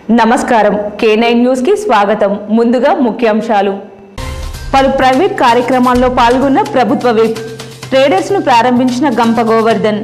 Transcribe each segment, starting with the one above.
నమస్కారం కే nine news కి స్వాగతం ముందుగా ముఖ్యాంశాలు పలు ప్రైవేట్ కార్యక్రమాల్లో పాల్గొన్న ప్రభుత్వ విప్ ట్రేడర్స్ ను ప్రారంభించిన గంప గోవర్ధన్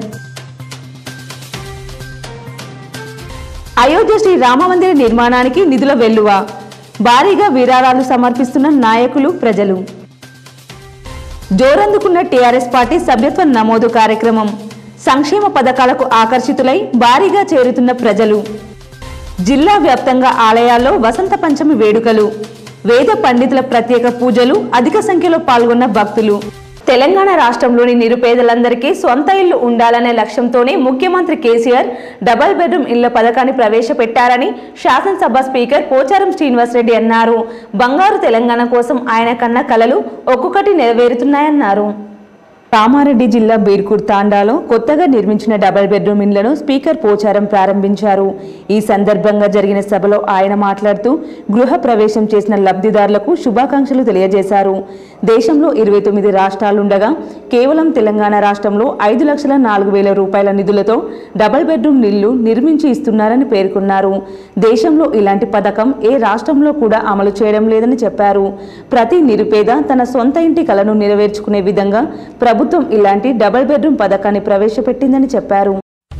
అయోధ్య శ్రీ రామమందిర నిర్మాణానికి నిధుల వెల్లువ భారీగా విరాళాలు సమర్పిస్తున్న నాయకులు ప్రజలు జోరందుకున్న టీఆర్ఎస్ పార్టీ సభ్యత్వ నమోదు కార్యక్రమం సంక్షేమ పథకాలకు ఆకర్షితులై భారీగా చేరుతున్న ప్రజలు జిల్లా వ్యాప్తంగా ఆలయాల్లో వసంత పంచమి వేడుకలు వేద పండితుల ప్రత్యేక పూజలు అధిక సంఖ్యలో పాల్గొన్న భక్తులు తెలంగాణ రాష్ట్రంలోని నిరుపేదలందరికీ సొంత ఇల్లు ఉండాలనే లక్ష్యంతోనే ముఖ్యమంత్రి కేసీఆర్ డబల్ బెడ్రూమ్ ఇళ్ల పథకాన్ని ప్రవేశపెట్టారని శాసనసభ స్పీకర్ పోచారం శ్రీనివాసరెడ్డి అన్నారు బంగారు తెలంగాణ కోసం ఆయన కన్న కలలు ఒక్కొక్కటి నెరవేరుతున్నాయన్నారు కామారెడ్డి జిల్లా బీర్కూర్ తాండాలో కొత్తగా నిర్మించిన డబుల్ బెడ్రూమ్ ఇండ్లను స్పీకర్ పోచారం ప్రారంభించారు ఈ సందర్భంగా జరిగిన సభలో ఆయన మాట్లాడుతూ గృహ ప్రవేశం చేసిన లబ్ధిదారులకు శుభాకాంక్షలు తెలియజేశారు దేశంలో ఇరవై తొమ్మిది రాష్ట్రాలుండగా కేవలం తెలంగాణ రాష్ట్రంలో ఐదు లక్షల నాలుగు వేల రూపాయల నిధులతో డబుల్ బెడ్రూమ్ ఇళ్లు నిర్మించి ఇస్తున్నారని పేర్కొన్నారు దేశంలో ఇలాంటి పథకం ఏ రాష్ట్రంలో కూడా అమలు చేయడం లేదని చెప్పారు ప్రతి నిరుపేద తన సొంత ఇంటి కలను నెరవేర్చుకునే విధంగా ప్రభుత్వం ఇలాంటి డబుల్ బెడ్రూమ్ పథకాన్ని ప్రవేశపెట్టిందని చెప్పారు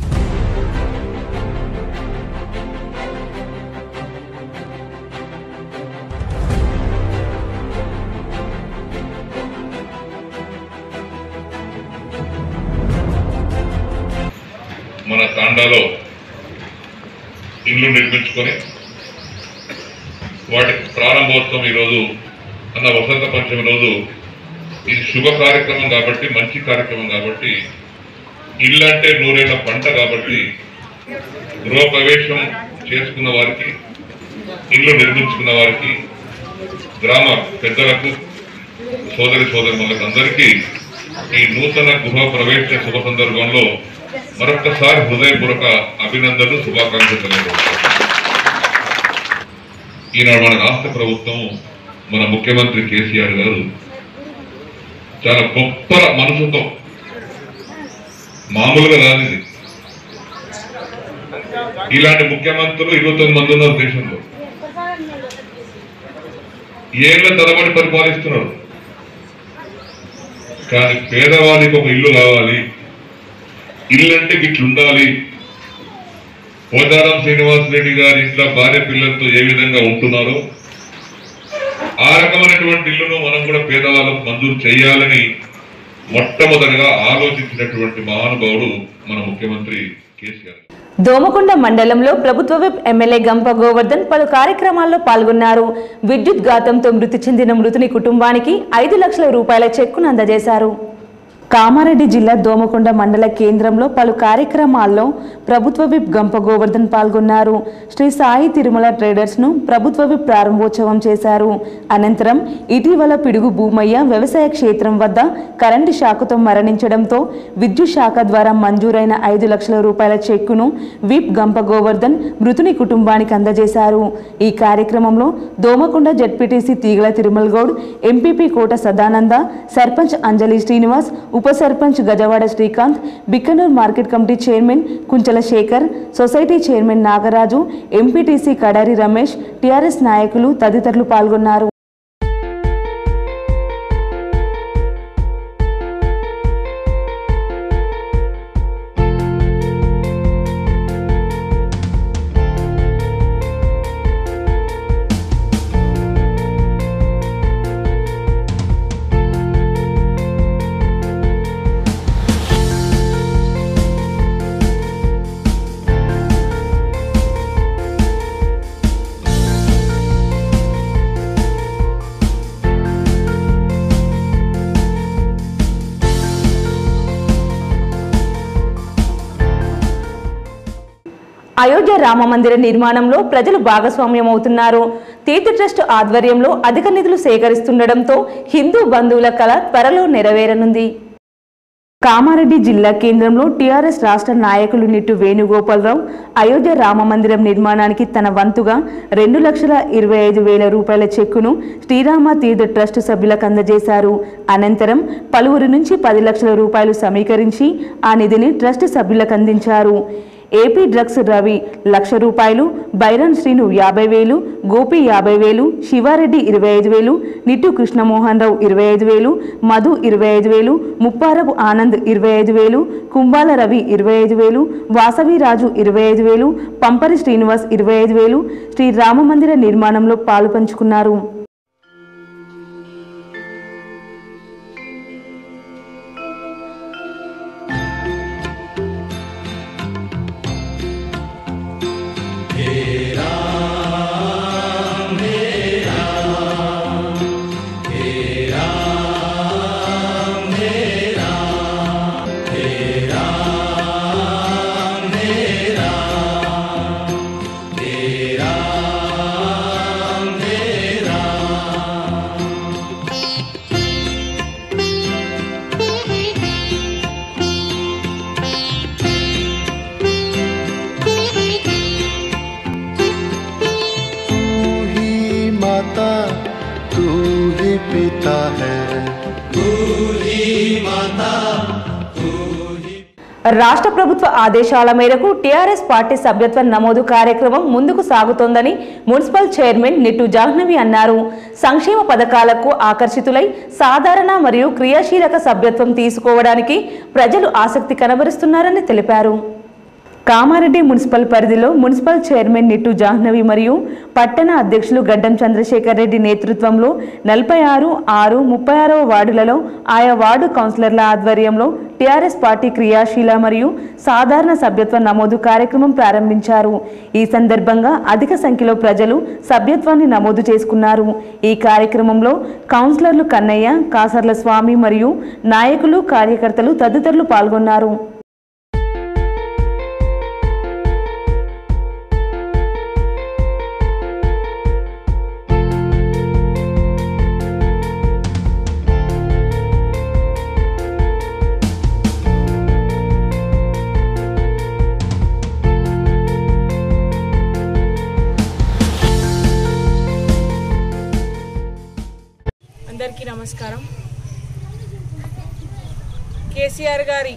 మన తాండాలో ఇల్లు నిర్మించుకొని వాటి ప్రారంభోత్సవం ఈరోజు అన్న వసంత పంచమి రోజు ఇది శుభ కార్యక్రమం కాబట్టి మంచి కార్యక్రమం కాబట్టి ఇల్లు అంటే నూరేళ్ల పంట కాబట్టి గృహప్రవేశం చేసుకున్న వారికి ఇల్లు నిర్మించుకున్న వారికి గ్రామ పెద్దలకు సోదరి సోదరి అందరికీ ఈ నూతన గృహ ప్రవేశ శుభ సందర్భంలో మరొక్కసారి హృదయపూర్వక అభినందనలు శుభాకాంక్షలు తెలియజేస్తాను ఈనాడు మన రాష్ట్ర ప్రభుత్వం మన ముఖ్యమంత్రి కేసీఆర్ గారు చాలా గొప్ప మనసుతో మామూలుగా రాదు ఇది ఇలాంటి ముఖ్యమంత్రులు ఇరవై తొమ్మిది మంది ఉన్నారు దేశంలో ఏళ్ళ తరబడి పరిపాలిస్తున్నారు కానీ పేదవానికి ఒక ఇల్లు కావాలి ఇల్లు అంటే గిట్లుండాలి పోచారం శ్రీనివాస్ రెడ్డి గారి ఇంట్లో భార్య పిల్లలతో ఏ విధంగా ఉంటున్నారో ఆ రకమైనటువంటి ఇల్లును మనం కూడా పేదవాళ్ళకు మంజూరు చేయాలని మొట్టమొదటిగా ఆలోచించినటువంటి మహానుభావుడు మన ముఖ్యమంత్రి కేసీఆర్ దోమకొండ మండలంలో ప్రభుత్వ విప్ ఎమ్మెల్యే గంప గోవర్ధన్ పలు కార్యక్రమాల్లో పాల్గొన్నారు విద్యుత్ ఘాతంతో మృతి చెందిన మృతుని కుటుంబానికి ఐదు లక్షల రూపాయల చెక్కును అందజేశారు కామారెడ్డి జిల్లా దోమకొండ మండల కేంద్రంలో పలు కార్యక్రమాల్లో ప్రభుత్వ విప్ గంప గోవర్ధన్ పాల్గొన్నారు శ్రీ సాయి తిరుమల ట్రేడర్స్ ను ప్రభుత్వ విప్ ప్రారంభోత్సవం చేశారు అనంతరం ఇటీవల పిడుగు భూమయ్య వ్యవసాయ క్షేత్రం వద్ద కరెంటు షాకుతో మరణించడంతో విద్యుత్ శాఖ ద్వారా మంజూరైన ఐదు లక్షల రూపాయల చెక్కును విప్ గంప గోవర్ధన్ మృతుని కుటుంబానికి అందజేశారు ఈ కార్యక్రమంలో దోమకొండ జడ్పీటీసీ తీగల తిరుమల గౌడ్ ఎంపీపీ కోట సదానంద సర్పంచ్ అంజలి శ్రీనివాస్ ఉప sarpanch Gajawada Srikanth Bikkanoor market committee chairman Kunchala Shekar society chairman Nagaraju MPTC Kadari Ramesh TRS నాయకులు తదితరులు పాల్గొన్నారు అయోధ్య రామ మందిర నిర్మాణంలో ప్రజలు భాగస్వామ్యం అవుతున్నారు తీర్థ ట్రస్ట్ ఆధ్వర్యంలో అధిక నిధులు సేకరిస్తుండటంతో హిందూ బంధువుల కళ త్వరలో నెరవేరనుంది కామారెడ్డి జిల్లా కేంద్రంలో టీఆర్ఎస్ రాష్ట్ర నాయకులు నిట్టు వేణుగోపాలరావు అయోధ్య రామ మందిరం నిర్మాణానికి తన వంతుగా రెండు లక్షల ఇరవై ఐదు వేల రూపాయల చెక్కును శ్రీరామ తీర్థ ట్రస్ట్ సభ్యులకు అందజేశారు అనంతరం పలువురి నుంచి పది లక్షల రూపాయలు సమీకరించి ఆ నిధిని ట్రస్ట్ సభ్యులకు అందించారు ఏపీ డ్రగ్స్ రవి లక్ష రూపాయలు బైరన్ శ్రీను యాభై వేలు గోపి యాభై వేలు శివారెడ్డి ఇరవై ఐదు వేలు నిట్టు కృష్ణమోహన్ రావు ఇరవై ఐదు వేలు మధు ఇరవై ఐదు వేలు ముప్పారపు ఆనంద్ ఇరవై ఐదు వేలు కుంబాల రవి ఇరవై ఐదు వేలు వాసవి రాజు ఇరవై ఐదు వేలు పంపరి శ్రీనివాస్ ఇరవై ఐదు వేలు శ్రీ రామమందిర నిర్మాణంలో పాలు పంచుకున్నారు तू ही माता तू ही पिता है రాష్ట్ర ప్రభుత్వ ఆదేశాల మేరకు టీఆర్ఎస్ పార్టీ సభ్యత్వ నమోదు కార్యక్రమం ముందుకు సాగుతోందని మున్సిపల్ చైర్మన్ నిట్టు జాహ్నవి అన్నారు సంక్షేమ పథకాలకు ఆకర్షితులై సాధారణ మరియు క్రియాశీలక సభ్యత్వం తీసుకోవడానికి ప్రజలు ఆసక్తి కనబరుస్తున్నారని తెలిపారు కామారెడ్డి మున్సిపల్ పరిధిలో మున్సిపల్ చైర్మన్ నిట్టు జాహ్నవి మరియు పట్టణ అధ్యక్షులు గడ్డం చంద్రశేఖర్ రెడ్డి నేతృత్వంలో నలభై ఆరు ఆరు ముప్పై ఆరవ వార్డులలో ఆయా వార్డు కౌన్సిలర్ల ఆధ్వర్యంలో టీఆర్ఎస్ పార్టీ క్రియాశీల మరియు సాధారణ సభ్యత్వ నమోదు కార్యక్రమం ప్రారంభించారు ఈ సందర్భంగా అధిక సంఖ్యలో ప్రజలు సభ్యత్వాన్ని నమోదు చేసుకున్నారు ఈ కార్యక్రమంలో కౌన్సిలర్లు కన్నయ్య కాసర్ల స్వామి మరియు నాయకులు కార్యకర్తలు తదితరులు పాల్గొన్నారు అందరికీ నమస్కారం కేసీఆర్ గారి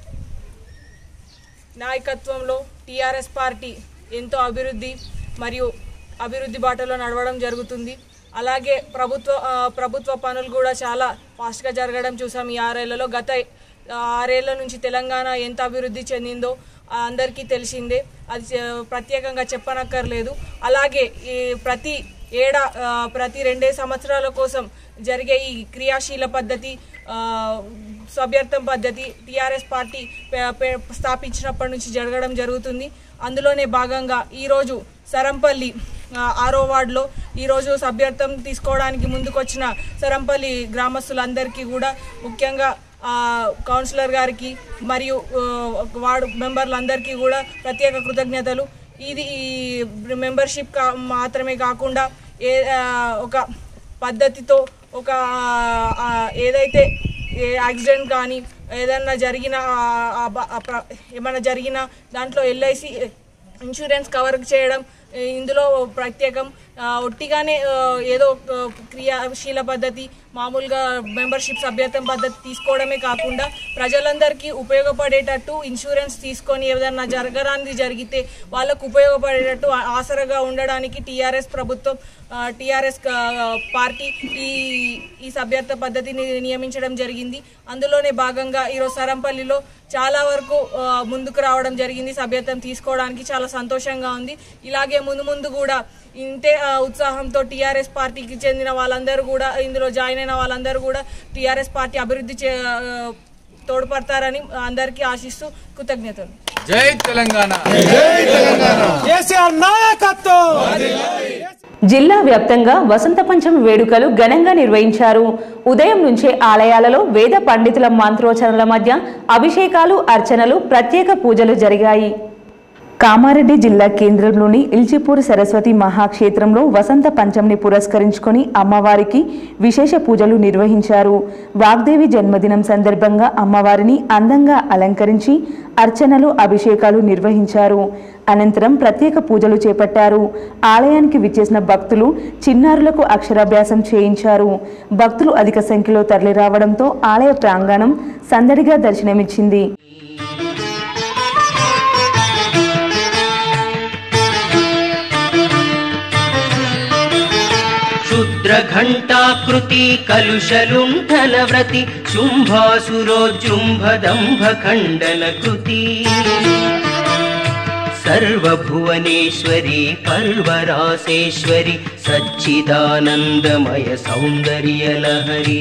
నాయకత్వంలో టీఆర్ఎస్ పార్టీ ఎంతో అభివృద్ధి మరియు అభివృద్ధి బాటలో నడవడం జరుగుతుంది అలాగే ప్రభుత్వ ఆ, ప్రభుత్వ పనులు కూడా చాలా ఫాస్ట్గా జరగడం చూసాం ఈ ఆరేళ్లలో గత ఆ, ఆరేళ్ల నుంచి తెలంగాణ ఎంత అభివృద్ధి చెందిందో ఆ, అందరికీ తెలిసిందే అది చే- ప్రత్యేకంగా చెప్పనక్కర్లేదు అలాగే ఈ ప్రతి ఏడా ఆ, ప్రతి రెండే సంవత్సరాల కోసం జరిగే ఈ క్రియాశీల పద్ధతి ఆ, సభ్యర్థం పద్ధతి టీఆర్ఎస్ పార్టీ పే- పే- స్థాపించినప్పటి నుంచి జరగడం జరుగుతుంది అందులోనే భాగంగా ఈరోజు సరంపల్లి ఆ, ఆరో వార్డులో ఈరోజు సభ్యర్థం తీసుకోవడానికి ముందుకొచ్చిన సరంపల్లి గ్రామస్తులందరికీ కూడా ముఖ్యంగా ఆ, కౌన్సిలర్ గారికి మరియు ఆ, వార్డు మెంబర్లందరికీ కూడా ప్రత్యేక కృతజ్ఞతలు ఇది ఈ మెంబర్షిప్ కా మాత్రమే కాకుండా ఏ ఆ, ఒక పద్ధతితో ఒక ఆ, ఏదైతే ఏ యాక్సిడెంట్ కానీ ఏదన్నా జరిగిన ఆ, ఆ బ- ఆ ప్ర- ఏమైనా జరిగినా దాంట్లో ఎల్ఐసి ఇన్సూరెన్స్ కవర్ చేయడం ఈ ఇందులో ప్రత్యేకం ఆ, ఒట్టిగానే ఆ, ఏదో ఆ, క్రియాశీల పద్ధతి మామూలుగా మెంబర్షిప్ సభ్యత్వం పద్ధతి తీసుకోవడమే కాకుండా ప్రజలందరికీ ఉపయోగపడేటట్టు ఇన్సూరెన్స్ తీసుకొని ఏదైనా జరగరానిది జరిగితే వాళ్ళకు ఉపయోగపడేటట్టు ఆ- ఆసరగా ఉండడానికి టీఆర్ఎస్ ప్రభుత్వం టీఆర్ఎస్ పార్టీ ఈ ఈ సభ్యత్వ పద్ధతిని నియమించడం జరిగింది అందులోనే భాగంగా ఈరోజు సరంపల్లిలో చాలా వరకు ఆ, ముందుకు రావడం జరిగింది సభ్యత్వం తీసుకోవడానికి చాలా సంతోషంగా ఉంది ఇలాగే ముందు ముందు కూడా ఇంతే ఆ, ఉత్సాహంతో టీఆర్ఎస్ పార్టీకి చెందిన వాళ్ళందరూ కూడా ఇందులో జాయిన్ అయిన వాళ్ళందరూ కూడా టీఆర్ఎస్ పార్టీ అభివృద్ధి చే ఆ, తోడ్పడతారని అందరికీ ఆశిస్తూ కృతజ్ఞతలు జై తెలంగాణ కేసీఆర్ నాయకత్వం జిల్లా వ్యాప్తంగా వసంత పంచమి వేడుకలు ఘనంగా నిర్వహించారు ఉదయం నుంచే ఆలయాలలో వేద పండితుల మంత్రోచ్చరణల మధ్య అభిషేకాలు అర్చనలు ప్రత్యేక పూజలు జరిగాయి కామారెడ్డి జిల్లా కేంద్రంలోని ఇల్చిపూర్ సరస్వతి మహాక్షేత్రంలో వసంత పంచమిని పురస్కరించుకొని అమ్మవారికి విశేష పూజలు నిర్వహించారు వాగ్దేవి జన్మదినం సందర్భంగా అమ్మవారిని అందంగా అలంకరించి అర్చనలు అభిషేకాలు నిర్వహించారు అనంతరం ప్రత్యేక పూజలు చేపట్టారు ఆలయానికి విచ్చేసిన భక్తులు చిన్నారులకు అక్షరాభ్యాసం చేయించారు భక్తులు అధిక సంఖ్యలో తరలిరావడంతో ఆలయ ప్రాంగణం సందడిగా దర్శనమిచ్చింది కలుషలుంఠన వ్రతి శుంభాసురోజృంభదంభ ఖండన కృతి సర్వభువనేశ్వరి పర్వరాసేశ్వరి సచ్చిదానందమయ సౌందర్యలహరి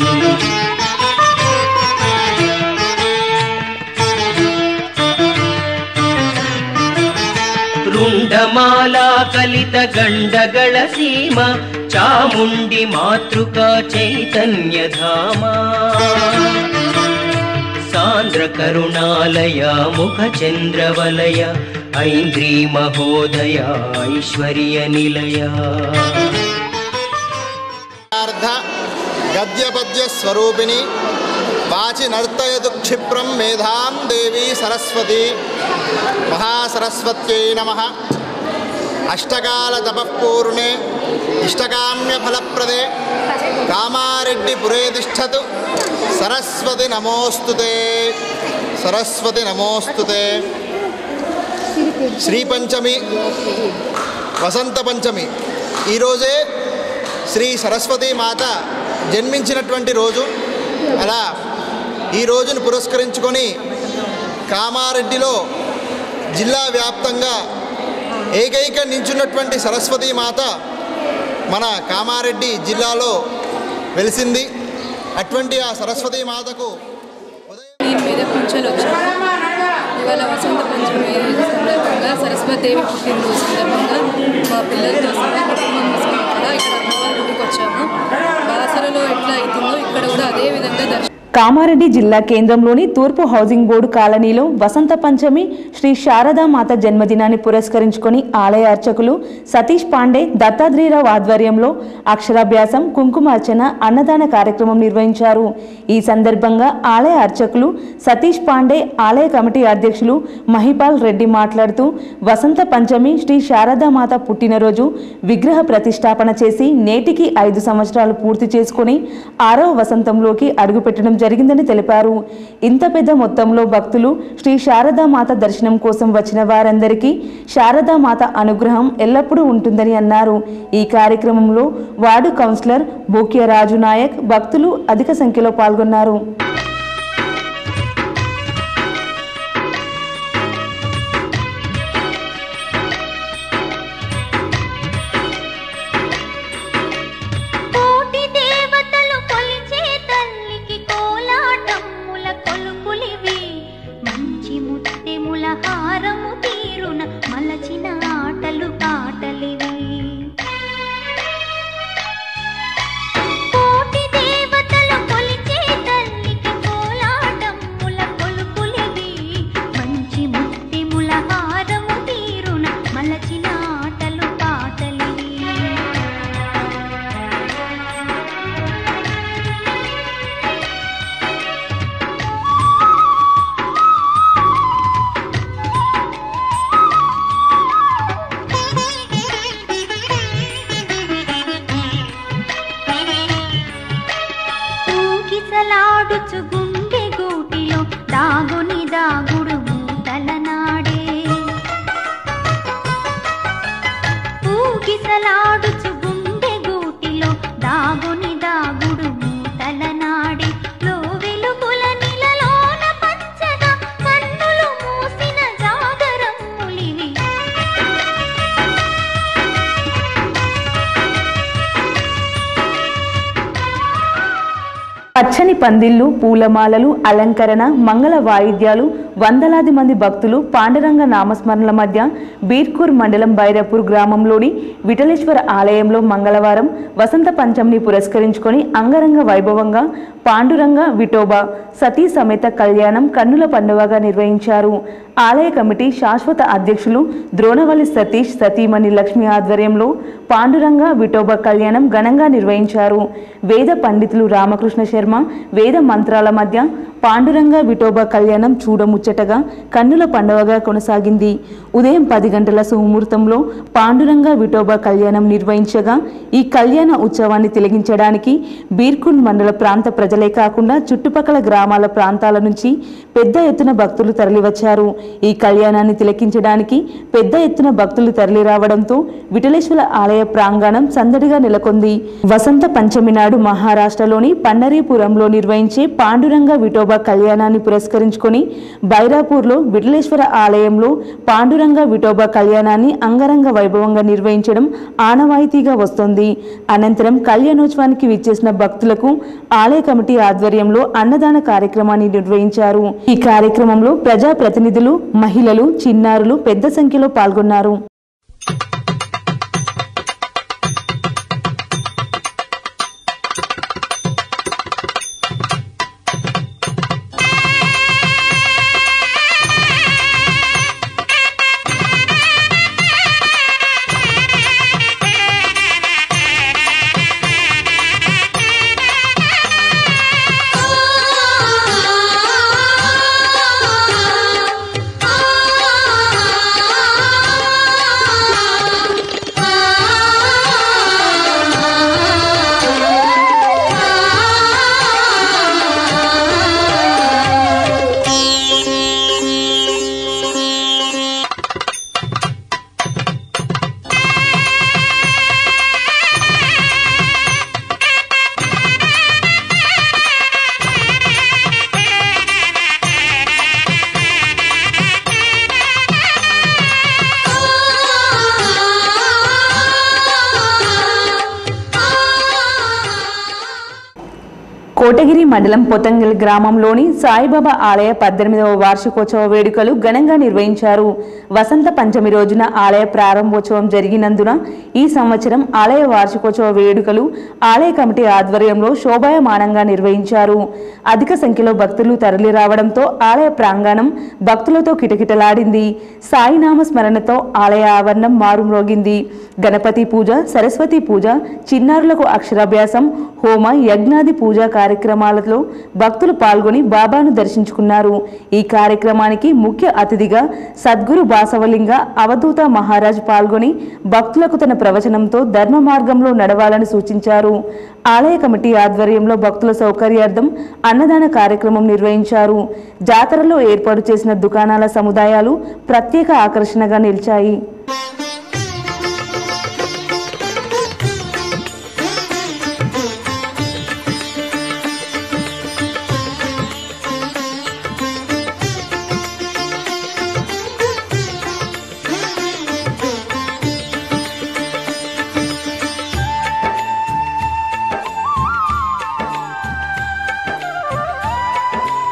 రుండమాలా కలిత గండగళ సీమ చాముండి మాతృకా చైతన్యధామా సాంద్ర కరుణాలయ ముఖ చంద్రవలయ ఐంద్రీ మహోదయ ఐశ్వర్య నిలయ అర్థ గద్యపద్య స్వరూపిణి వాచి నర్తయదు క్షిప్రం మేధాం దేవి సరస్వతి మహాసరస్వత్యై నమ అష్టకాల తపఃపూర్ణే ఇష్టకామ్య ఫలప్రదే కామారెడ్డి పురే తిష్టతు సరస్వతి నమోస్తుతే సరస్వతి నమోస్తుతే శ్రీ పంచమి వసంత పంచమి ఈరోజే శ్రీ సరస్వతీ మాత జన్మించినటువంటి రోజు అలా ఈ రోజును పురస్కరించుకొని కామారెడ్డిలో జిల్లా వ్యాప్తంగా ఏకైక నించున్నటువంటి సరస్వతీ మాత మన కామారెడ్డి జిల్లాలో వెలిసింది అటువంటి ఆ సరస్వతీ మాతకు నేను మెదక్ నుంచి వచ్చాను ఇవాళ వసంత పంచమి సందర్భంగా సరస్వతిదేవి పుట్టినరోజు సందర్భంగా మా పిల్లలతో సహా కుటుంబం కూడా ఇక్కడ అమ్మవారి గుడికి వచ్చాము బాసరలో ఎట్లా అవుతుందో ఇక్కడ కూడా అదే విధంగా దర్శనం కామారెడ్డి జిల్లా కేంద్రంలోని తూర్పు హౌసింగ్ బోర్డు కాలనీలో వసంత పంచమి శ్రీ శారదామాత జన్మదినాన్ని పురస్కరించుకొని ఆలయ అర్చకులు సతీష్ పాండే దత్తాత్రేయరావు ఆధ్వర్యంలో అక్షరాభ్యాసం కుంకుమార్చన అన్నదాన కార్యక్రమం నిర్వహించారు ఈ సందర్భంగా ఆలయ అర్చకులు సతీష్ పాండే ఆలయ కమిటీ అధ్యక్షులు మహిపాల్ రెడ్డి మాట్లాడుతూ వసంత పంచమి శ్రీ శారదామాత పుట్టినరోజు విగ్రహ ప్రతిష్టాపన చేసి నేటికి ఐదు సంవత్సరాలు పూర్తి చేసుకొని ఆరవ వసంతంలోకి అడుగుపెట్టడం జరిగిందని తెలిపారు ఇంత పెద్ద మొత్తంలో భక్తులు శ్రీ శారదామాత దర్శనం కోసం వచ్చిన వారందరికీ శారదామాత అనుగ్రహం ఎల్లప్పుడూ ఉంటుందని అన్నారు ఈ కార్యక్రమంలో వార్డు కౌన్సిలర్ బోక్య రాజు నాయక్ భక్తులు అధిక సంఖ్యలో పాల్గొన్నారు కోటి దేవతలు కొలిచే తల్లికి కోలాటమ్ముల కొలుపులివి మంచి ముత్తెముల హారము తీరున మలచిన ఆటలు పాటలివి కోటి దేవతలు కొలిచే తల్లికి కోలాటమ్ముల కొలుపులివి మంచి ముత్తెముల హారము తీరున మలచిన ఆటలు పాటలివి ఊగిసలాడుచు గుండె గూటిలో దాగుని దాగుడు మూతల నాడే ఊగిసలాడుచు గుండె గూటిలో దాగుని దాగుడు మూతల నాడే లో వెలుగుల నిలలోన పచ్చగా కన్నులు మూసిన జాగరమ్ములివి పచ్చని పందిళ్లు పూలమాలలు అలంకరణ మంగళ వాయిద్యాలు వందలాది మంది భక్తులు పాండురంగ నామస్మరణల మధ్య బీర్కూర్ మండలం బైరపూర్ గ్రామంలోని విఠలేశ్వర ఆలయంలో మంగళవారం వసంత పంచమిని పురస్కరించుకొని అంగరంగ వైభవంగా పాండురంగ విఠోబా సతీ సమేత కళ్యాణం కన్నుల పండుగగా నిర్వహించారు ఆలయ కమిటీ శాశ్వత అధ్యక్షులు ద్రోణవల్లి సతీష్ సతీమణి లక్ష్మి ఆధ్వర్యంలో పాండురంగ విఠోబా కళ్యాణం ఘనంగా నిర్వహించారు వేద పండితులు రామకృష్ణ శర్మ వేద మంత్రాల మధ్య పాండురంగ విఠోబా కళ్యాణం చూడముచ్చటగా కన్నుల పండుగగా కొనసాగింది ఉదయం పది గంటల సుముహూర్తంలో పాండురంగ విఠోబా కళ్యాణం నిర్వహించగా ఈ కళ్యాణ ఉత్సవాన్ని తిలగించడానికి బీర్కుండ్ మండల ప్రాంత ప్రజలే కాకుండా చుట్టుపక్కల గ్రామాల ప్రాంతాల నుంచి పెద్ద ఎత్తున భక్తులు తరలివచ్చారు ఈ కళ్యాణాన్ని తిలకించడానికి పెద్ద ఎత్తున భక్తులు తరలి రావడంతో విఠలేశ్వర ఆలయ ప్రాంగణం సందడిగా నెలకొంది వసంత పంచమి నాడు మహారాష్ట్రలోని పండరీపురంలో నిర్వహించే పాండురంగ విఠోబా కళ్యాణాన్ని పురస్కరించుకొని బైరాపూర్లో విఠలేశ్వర ఆలయంలో పాండురంగ విఠోబా కళ్యాణాన్ని అంగరంగ వైభవంగా నిర్వహించడం ఆనవాయితీగా వస్తోంది అనంతరం కళ్యాణోత్సవానికి విచ్చేసిన భక్తులకు ఆలయ కమిటీ ఆధ్వర్యంలో అన్నదాన కార్యక్రమాన్ని నిర్వహించారు ఈ కార్యక్రమంలో ప్రజా ప్రతినిధులు మహిళలు చిన్నారులు పెద్ద సంఖ్యలో పాల్గొన్నారు కోటగిరి మండలం పొతంగల్ గ్రామంలోని సాయిబాబా ఆలయ పద్దెనిమిదవ వార్షికోత్సవ వేడుకలు ఘనంగా నిర్వహించారు వసంత పంచమి రోజున ఆలయ ప్రారంభోత్సవం జరిగినందున ఈ సంవత్సరం ఆలయ వార్షికోత్సవ వేడుకలు ఆలయ కమిటీ ఆధ్వర్యంలో శోభాయమానంగా నిర్వహించారు అధిక సంఖ్యలో భక్తులు తరలి రావడంతో ఆలయ ప్రాంగణం భక్తులతో కిటకిటలాడింది సాయినామ స్మరణతో ఆలయ ఆవరణం మారుమ్రోగింది గణపతి పూజ సరస్వతి పూజ చిన్నారులకు అక్షరాభ్యాసం హోమ యజ్ఞాది పూజా కార్యక్రమాలలో భక్తులు పాల్గొని బాబాను దర్శించుకున్నారు ఈ కార్యక్రమానికి ముఖ్య అతిథిగా సద్గురు బాసవలింగ అవధూత మహారాజ్ పాల్గొని భక్తులకు తన ప్రవచనంతో ధర్మ మార్గంలో నడవాలని సూచించారు ఆలయ కమిటీ ఆధ్వర్యంలో భక్తుల సౌకర్యార్థం అన్నదాన కార్యక్రమం నిర్వహించారు జాతరలో ఏర్పాటు చేసిన దుకాణాల సముదాయాలు ప్రత్యేక ఆకర్షణగా నిలిచాయి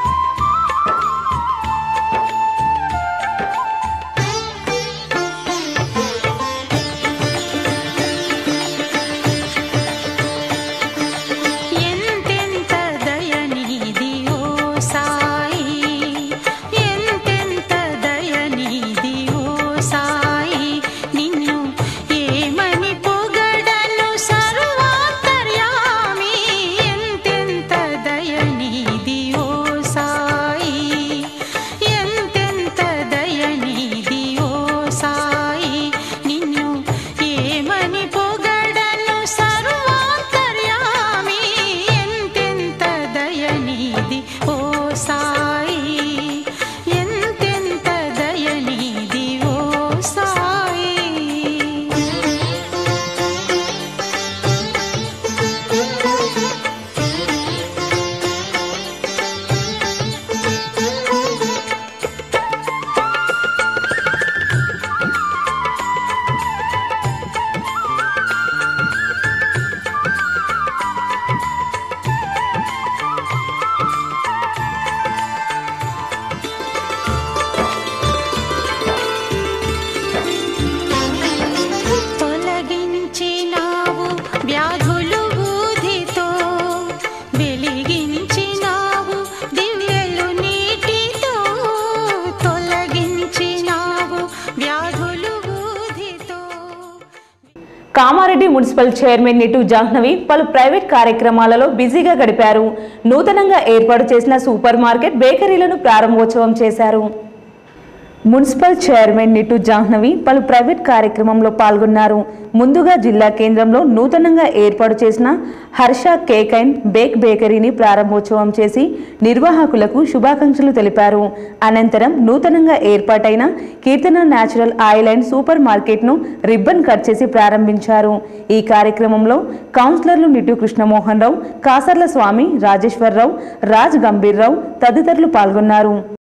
ఆ కామారెడ్డి మున్సిపల్ చైర్మన్ నిటు జాహ్నవి పలు ప్రైవేట్ కార్యక్రమాలలో బిజీగా గడిపారు నూతనంగా ఏర్పాటు చేసిన సూపర్ మార్కెట్ బేకరీలను ప్రారంభోత్సవం చేశారు మున్సిపల్ చైర్మన్ నిటు జాహ్నవి పలు ప్రైవేట్ కార్యక్రమంలో పాల్గొన్నారు ముందుగా జిల్లా కేంద్రంలో నూతనంగా ఏర్పాటు చేసిన హర్ష కేక్ అండ్ బేక్ బేకరీని ప్రారంభోత్సవం చేసి నిర్వాహకులకు శుభాకాంక్షలు తెలిపారు అనంతరం నూతనంగా ఏర్పాటైన Keerthana natural oil and super మార్కెట్ను రిబ్బన్ కట్ చేసి ప్రారంభించారు ఈ కార్యక్రమంలో కౌన్సిలర్లు నిటు కృష్ణమోహన్ రావు కాసర్ల స్వామి రాజేశ్వరరావు రాజ్ గంభీర్రావు తదితరులు పాల్గొన్నారు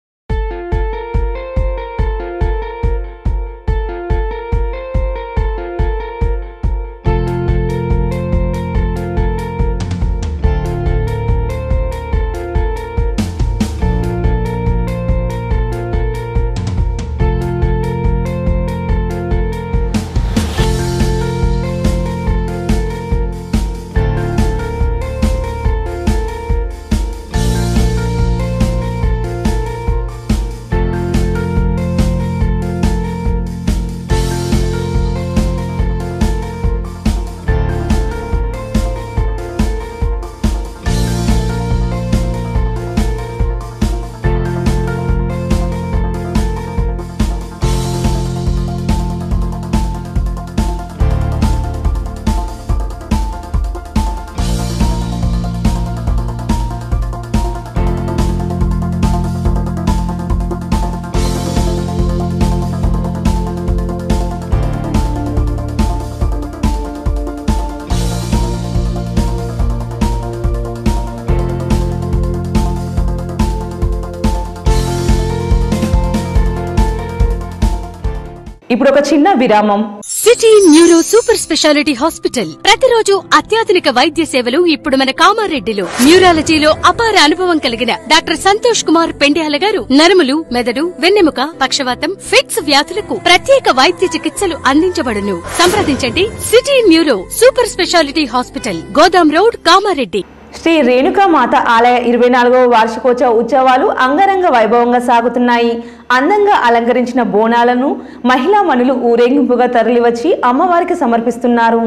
ఇప్పుడు ఒక చిన్న విరామం city neuro super speciality hospital ప్రతిరోజు అత్యాధునిక వైద్య సేవలు ఇప్పుడు మన కామారెడ్డిలో న్యూరాలజీలో అపార అనుభవం కలిగిన డాక్టర్ సంతోష్ కుమార్ పెండ్యాల గారు నరములు మెదడు వెన్నెముక పక్షవాతం ఫిక్స్ వ్యాధులకు ప్రత్యేక వైద్య చికిత్సలు అందించబడును సంప్రదించండి city neuro super speciality hospital Godam road Kamareddy Shri Renukamata ఆలయ ఇరవై నాలుగవ వార్షికోత్సవ ఉత్సవాలు అంగరంగ వైభవంగా సాగుతున్నాయి అందంగా అలంకరించిన బోనాలను మహిళా మనులు ఊరేగింపుగా తరలివచ్చి అమ్మవారికి సమర్పిస్తున్నారు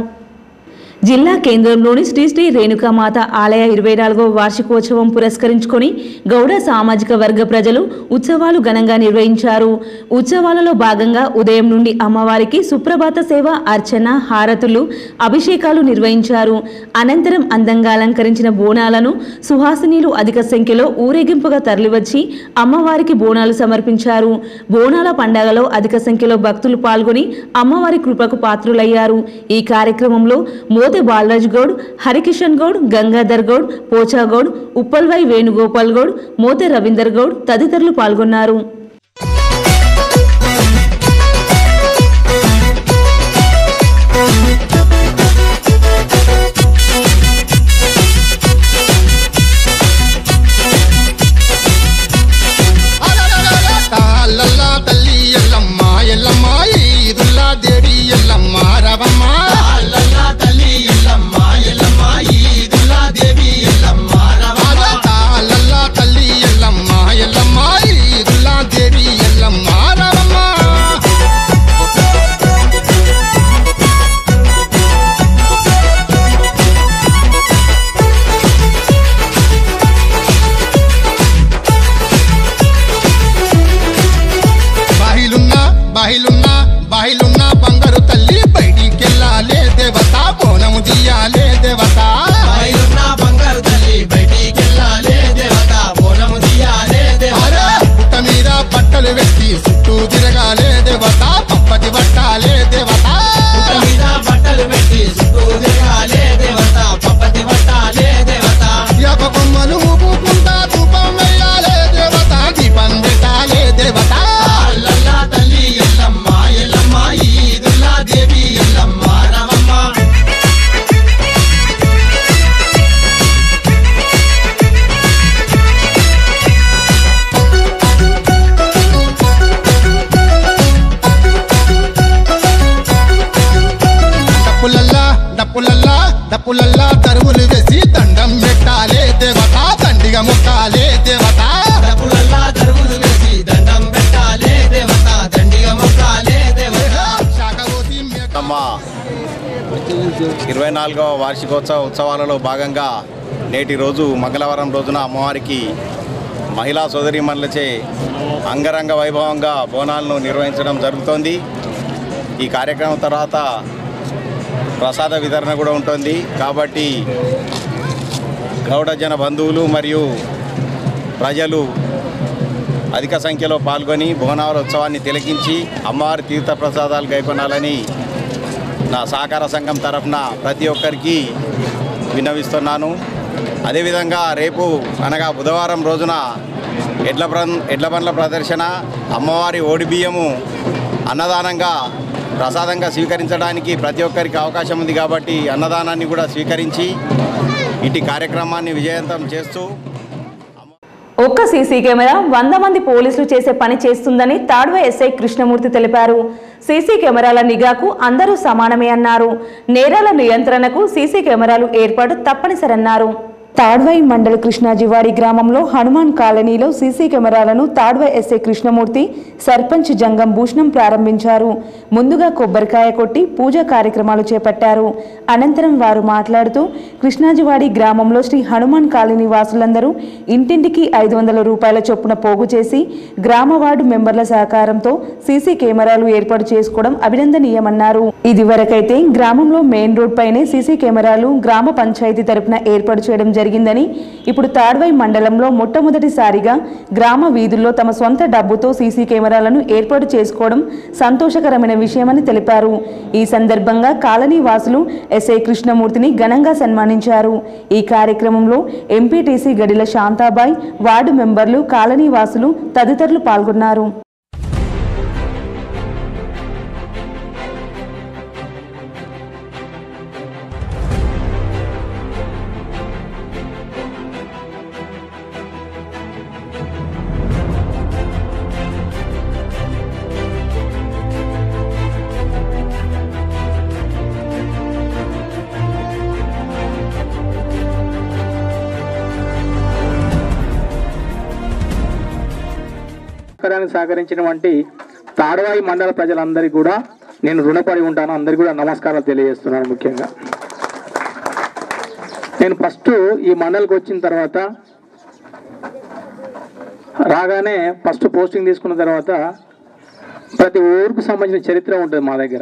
జిల్లా కేంద్రంలోని శ్రీ శ్రీ రేణుకామాత ఆలయ ఇరవై నాలుగవ వార్షికోత్సవం పురస్కరించుకొని గౌడ సామాజిక వర్గ ప్రజలు ఉత్సవాలు ఘనంగా నిర్వహించారు ఉత్సవాలలో భాగంగా ఉదయం నుండి అమ్మవారికి సుప్రభాత సేవ అర్చన హారతులు అభిషేకాలు నిర్వహించారు అనంతరం అందంగా అలంకరించిన బోనాలను సుహాసినీలు అధిక సంఖ్యలో ఊరేగింపుగా తరలివచ్చి అమ్మవారికి బోనాలు సమర్పించారు బోనాల పండగలో అధిక సంఖ్యలో భక్తులు పాల్గొని అమ్మవారి కృపకు పాత్రులయ్యారు ఈ కార్యక్రమంలో మోతే బాలరాజ్ గౌడ్ హరికిషన్ గౌడ్ గంగాధర్ గౌడ్ పోచా గౌడ్ ఉప్పల్వై వేణుగోపాల్ గౌడ్ మోతే రవీందర్ గౌడ్ తదితరులు పాల్గొన్నారు తాళ్ళల్లా తల్లి ఎల్లమ్మ ఎల్లమ్మ ఈదుల్లా దేడి ఎల్లమ్మ రవమ్మ తల్లి ఎల్లమ్మ ఎల్లమ్మ ఈదుల్లా దేవి ఎల్లమ్మ రవమ్మ తాళ్ళల్లా తల్లి ఎల్లమ్మ ఎల్లమ్మ ఈదుల్లా దేవి ఎల్లమ్మ రవమ్మ బాహిలున్నా బాహిలున్నా బాహిలున్నా బంగారు తల్లి బయటికెళ్ళాలే దేవత బోనము తీయాలే దేవత బంగారు తల్లి బయటికెళ్ళాలే దేవత బోనము తీయాలే దేవత పుట్ట మీద బట్టలు వెట్టి చుట్టూ తిరగాలే దేవత పప్పటి పట్టాలే దేవత పుట్ట మీద బట్టలు పెట్టి చుట్టూ తిరగాలే దేవత పప్పటి పట్టాలే దేవత యాప కొమ్మలు ఊపుకుంటా ధూపం వేయాలే దేవత దీపం పెట్టాలే దేవత అల్లల్లా తల్లి ఎల్లమ్మ ఎల్లమ్మ ఈదుల్లా దేవి ఎల్లమ్మ రవమ్మ డప్పులల్లా డప్పులల్లా డప్పులల్లా తరువులు వేసి దండం పెట్టాలే దేవత దండిగా ముట్టాలే దేవత డప్పులల్లా తరువులు వేసి దండం పెట్టాలే దేవత దండిగా ముట్టాలే దేవత శాఖ పోసి అమ్మా ఇరవై నాలుగవ వార్షికోత్సవ ఉత్సవాలలో భాగంగా నేటి రోజు మంగళవారం రోజున అమ్మవారికి మహిళా సోదరీమణులచే అంగరంగ వైభవంగా బోనాలను నిర్వహించడం జరుగుతోంది ఈ కార్యక్రమం తర్వాత ప్రసాద వితరణ కూడా ఉంటుంది కాబట్టి గౌడ జన బంధువులు మరియు ప్రజలు అధిక సంఖ్యలో పాల్గొని బోనాల ఉత్సవాన్ని తిలకించి అమ్మవారి తీర్థ ప్రసాదాలు గైకొనాలని నా సహకార సంఘం తరఫున ప్రతి ఒక్కరికి విన్నవిస్తున్నాను అదేవిధంగా రేపు అనగా బుధవారం రోజున ఎడ్ల ప్ర ఎడ్ల బండ్ల ప్రదర్శన అమ్మవారి ఓడి బియ్యము అన్నదానంగా ప్రసాదంగా స్వీకరించడానికి ప్రతి ఒక్కరికి అవకాశం ఉంది కాబట్టి అన్నదానాన్ని కూడా స్వీకరించి ఇటు కార్యక్రమాన్ని విజయవంతం చేస్తూ ఒక్క సీసీ కెమెరా వంద మంది పోలీసులు చేసే పని చేస్తుందని తాడ్వ ఎస్ఐ కృష్ణమూర్తి తెలిపారు సీసీ కెమెరాల నిఘాకు అందరూ సమానమే అన్నారు నేరాల నియంత్రణకు సీసీ కెమెరాలు ఏర్పాటు తప్పనిసరన్నారు తాడ్వై మండల కృష్ణాజివాడి గ్రామంలో హనుమాన్ కాలనీలో సీసీ కెమెరాలను తాడ్వై ఎస్ఐ కృష్ణమూర్తి సర్పంచ్ జంగం భూషణం ప్రారంభించారు ముందుగా కొబ్బరికాయ కొట్టి పూజా కార్యక్రమాలు చేపట్టారు అనంతరం వారు మాట్లాడుతూ కృష్ణాజివాడి గ్రామంలో శ్రీ హనుమాన్ కాలనీ వాసులందరూ ఇంటింటికి ఐదు వందల రూపాయల చొప్పున పోగు చేసి గ్రామ వార్డు మెంబర్ల సహకారంతో సీసీ కెమెరాలు ఏర్పాటు చేసుకోవడం అభినందనీయమన్నారు ఇదివరకైతే గ్రామంలో మెయిన్ రోడ్ పైనే సీసీ కెమెరాలు గ్రామ పంచాయతీ తరపున ఏర్పాటు చేయడం జరిగిందని ఇప్పుడు తాడ్వై మండలంలో మొట్టమొదటిసారిగా గ్రామ వీధుల్లో తమ సొంత డబ్బుతో సీసీ కెమెరాలను ఏర్పాటు చేసుకోవడం సంతోషకరమైన విషయమని తెలిపారు ఈ సందర్భంగా కాలనీ వాసులు ఎస్ఐ కృష్ణమూర్తిని ఘనంగా సన్మానించారు ఈ కార్యక్రమంలో ఎంపీటీసీ గడిల శాంతాబాయ్ వార్డు మెంబర్లు కాలనీ వాసులు తదితరులు పాల్గొన్నారు సహకారాన్ని సహకరించినటువంటి తాడవాయి మండల ప్రజలందరికీ కూడా నేను రుణపడి ఉంటాను అందరికీ కూడా నమస్కారాలు తెలియజేస్తున్నాను ముఖ్యంగా నేను ఫస్ట్ ఈ మండలికి వచ్చిన తర్వాత రాగానే ఫస్ట్ పోస్టింగ్ తీసుకున్న తర్వాత ప్రతి ఊరికి సంబంధించిన చరిత్ర ఉంటుంది మా దగ్గర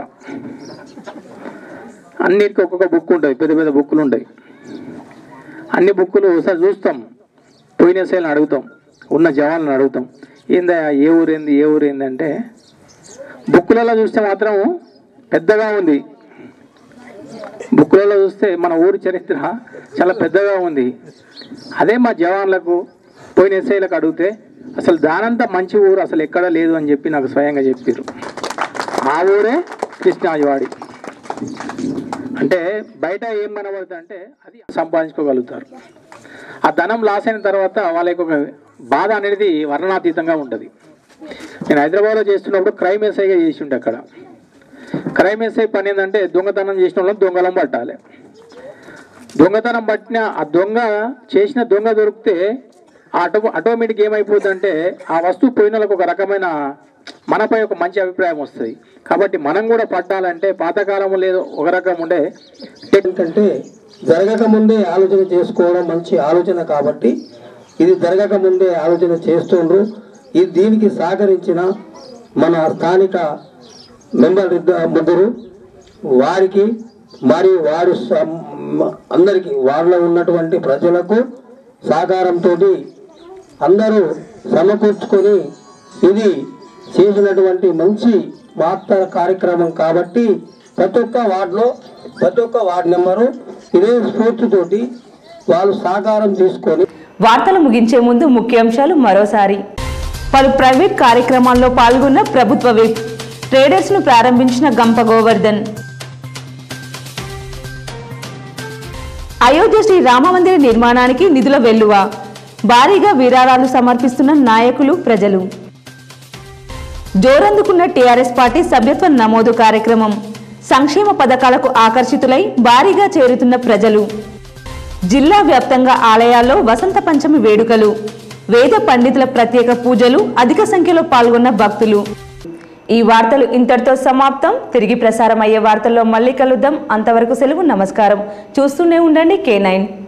అన్నిటికీ ఒక్కొక్క బుక్ ఉంటుంది పెద్ద పెద్ద బుక్కులు ఉంటాయి అన్ని బుక్కులు ఒకసారి చూస్తాం పోయిన శైలిని అడుగుతాం ఉన్న జవాన్లను అడుగుతాం ఏందా ఏ ఊరేంది ఏ ఊరేంది అంటే బుక్కులలో చూస్తే మాత్రం పెద్దగా ఉంది బుక్కులలో చూస్తే మన ఊరి చరిత్ర చాలా పెద్దగా ఉంది అదే మా జవాన్లకు పోయిన ఎస్ఐలకు అడిగితే అసలు దానంతా మంచి ఊరు అసలు ఎక్కడా లేదు అని చెప్పి నాకు స్వయంగా చెప్పారు ఆ ఊరే కృష్ణాజవాడి అంటే బయట ఏం కనబడుతుంది అంటే అది సంపాదించుకోగలుగుతారు ఆ ధనం లాస్ అయిన తర్వాత వాళ్ళ యొక్క బాధ అనేది వర్ణనాతీతంగా ఉంటుంది నేను హైదరాబాద్లో చేస్తున్నప్పుడు క్రైమ్ ఎస్ఐగా చేసి ఉంటే అక్కడ క్రైమ్ ఎస్ఐ పని ఏంటంటే దొంగతనం చేసిన వాళ్ళని దొంగలం పట్టాలి దొంగతనం పట్టిన ఆ దొంగ చేసిన దొంగ దొరికితే ఆటో ఆటోమేటిక్ ఏమైపోతుందంటే ఆ వస్తువు పోయిన వాళ్ళకి ఒక రకమైన మనపై ఒక మంచి అభిప్రాయం వస్తుంది కాబట్టి మనం కూడా పట్టాలంటే పాతకాలంలో లేదో ఒక రకం ఉండే ఏంటంటే జరగక ముందే ఆలోచన చేసుకోవడం మంచి ఆలోచన కాబట్టి ఇది జరగక ముందే ఆలోచన చేస్తుండ్రు ఇది దీనికి సహకరించిన మన స్థానిక మెంబర్ ఇద్ద- ముగ్గురు వారికి మరియు వారి సం- అందరికీ వారిలో ఉన్నటువంటి ప్రజలకు సహకారంతో అందరూ సమకూర్చుకొని ఇది చేసినటువంటి మంచి వార్తా కార్యక్రమం కాబట్టి ప్రతి ఒక్క వార్డులో ప్రతి ఒక్క వార్డు నెంబరు ఇదే స్ఫూర్తితోటి వాళ్ళు సహకారం తీసుకొని వార్తలు ముగించే ముందు ముఖ్యాంశాలు మరోసారి పలు ప్రైవేట్ కార్యక్రమాల్లో పాల్గొన్న ప్రభుత్వ విప్ ట్రేడర్స్ ను ప్రారంభించిన గంప గోవర్ధన్ అయోధ్య శ్రీ రామమందిర నిర్మాణానికి నిధుల వెల్లువ భారీగా విరాళాలు సమర్పిస్తున్న నాయకులు ప్రజలు జోరందుకున్న టీఆర్ఎస్ పార్టీ సభ్యత్వ నమోదు కార్యక్రమం సంక్షేమ పథకాలకు ఆకర్షితులై భారీగా చేరుతున్న ప్రజలు జిల్లా వ్యాప్తంగా ఆలయాల్లో వసంత పంచమి వేడుకలు వేద పండితుల ప్రత్యేక పూజలు అధిక సంఖ్యలో పాల్గొన్న భక్తులు ఈ వార్తలు ఇంతటితో సమాప్తం తిరిగి ప్రసారం అయ్యే వార్తల్లో మళ్ళీ కలుద్దాం అంతవరకు సెలవు నమస్కారం చూస్తూనే ఉండండి కే నైన్